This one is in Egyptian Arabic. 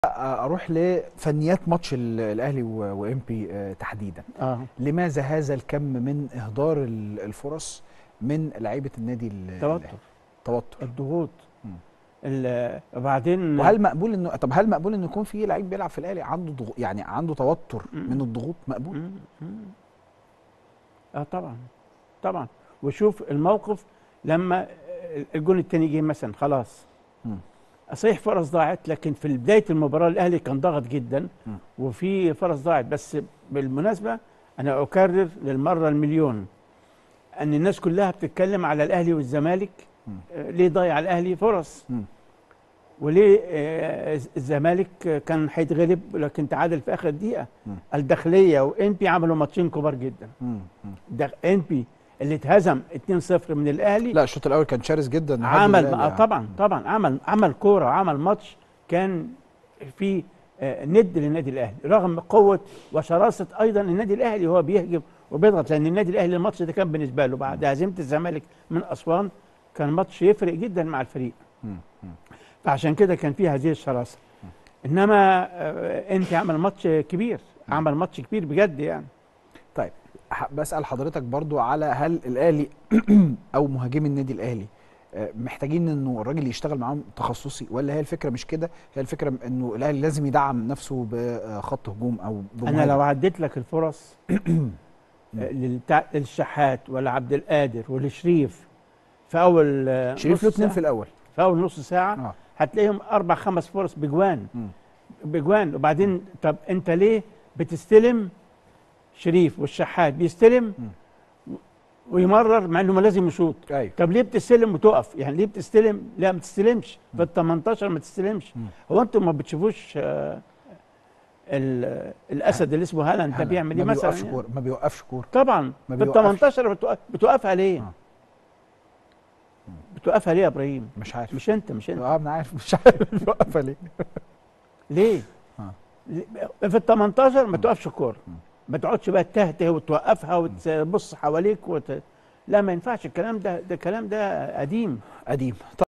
اروح لفنيات ماتش ال- الاهلي و- وامبي آه، تحديدا اه لماذا هذا الكم من اهدار ال- الفرص من لعيبه النادي ال- توتر الأهلي؟ توتر الضغوط مم. ال- وبعدين وهل مقبول انه طب هل مقبول انه يكون في لعيب بيلعب في الاهلي عنده ضغوط يعني عنده توتر مم. من الضغوط مقبول مم. مم. اه طبعا طبعا وشوف الموقف لما الجون التاني جه مثلا خلاص مم. صحيح فرص ضاعت لكن في بدايه المباراه الاهلي كان ضاغط جدا مم. وفي فرص ضاعت بس بالمناسبه انا اكرر للمره المليون ان الناس كلها بتتكلم على الاهلي والزمالك مم. آه، ليه ضيع الاهلي فرص مم. وليه آه، الزمالك كان هيتغلب لكن تعادل في اخر دقيقه مم. الداخليه وانبي عملوا ماتشين كبار جدا مم. مم. ده انبي اللي اتهزم 2-0 من الاهلي لا الشوط الاول كان شرس جدا هدد عمل الأهلي آه يعني. طبعا طبعا عمل عمل كوره وعمل ماتش كان في آه، ند للنادي الاهلي رغم قوه وشراسه ايضا النادي الاهلي وهو بيهجم وبيضغط لان النادي الاهلي الماتش ده كان بالنسبه له بعد هزيمه الزمالك من اسوان كان ماتش يفرق جدا مع الفريق مم. مم. فعشان كده كان فيه هذه الشراسه انما آه، انت عمل ماتش كبير عمل ماتش كبير بجد يعني طيب ح- بسأل حضرتك برضو على هل الأهلي أو مهاجمي النادي الأهلي آه، محتاجين انه الراجل يشتغل معاهم تخصصي ولا هي الفكره مش كده هي الفكره انه الاهلي لازم يدعم نفسه بخط هجوم او انا بمهاجم لو عديت لك الفرص للتع... للشحات ولعبد القادر ولشريف في اول آه، شريف نص له اتنين ساعة- في الاول في اول نص ساعه اه هتلاقيهم اربع خمس فرص بجوان مم. بجوان وبعدين طب انت ليه بتستلم شريف والشحات بيستلم مم. ويمرر مع انه ما لازم يشوط ايوه طب ليه بتستلم وتقف يعني ليه بتستلم لا ما تستلمش في ال 18 ما تستلمش مم. هو انتم ما بتشوفوش آه، ال- الاسد اللي اسمه هالاند ده هلا، بيعمل ايه ما مثلا بيوقفش يعني؟ كوره ما بيوقفش كوره طبعا ما في ال بيوقفش. 18 بتوقف بتوقفها ليه؟ آه. بتوقفها ليه يا ابراهيم؟ مش عارف مش انت مش انت اه انا عارف مش عارف بيوقفها ليه ليه؟ آه. ليه؟ في ال 18 ما توقفش كوره ما تقعدش بقى تهته وتوقفها وتبص حواليك وت... لا ما ينفعش الكلام ده ده الكلام ده قديم قديم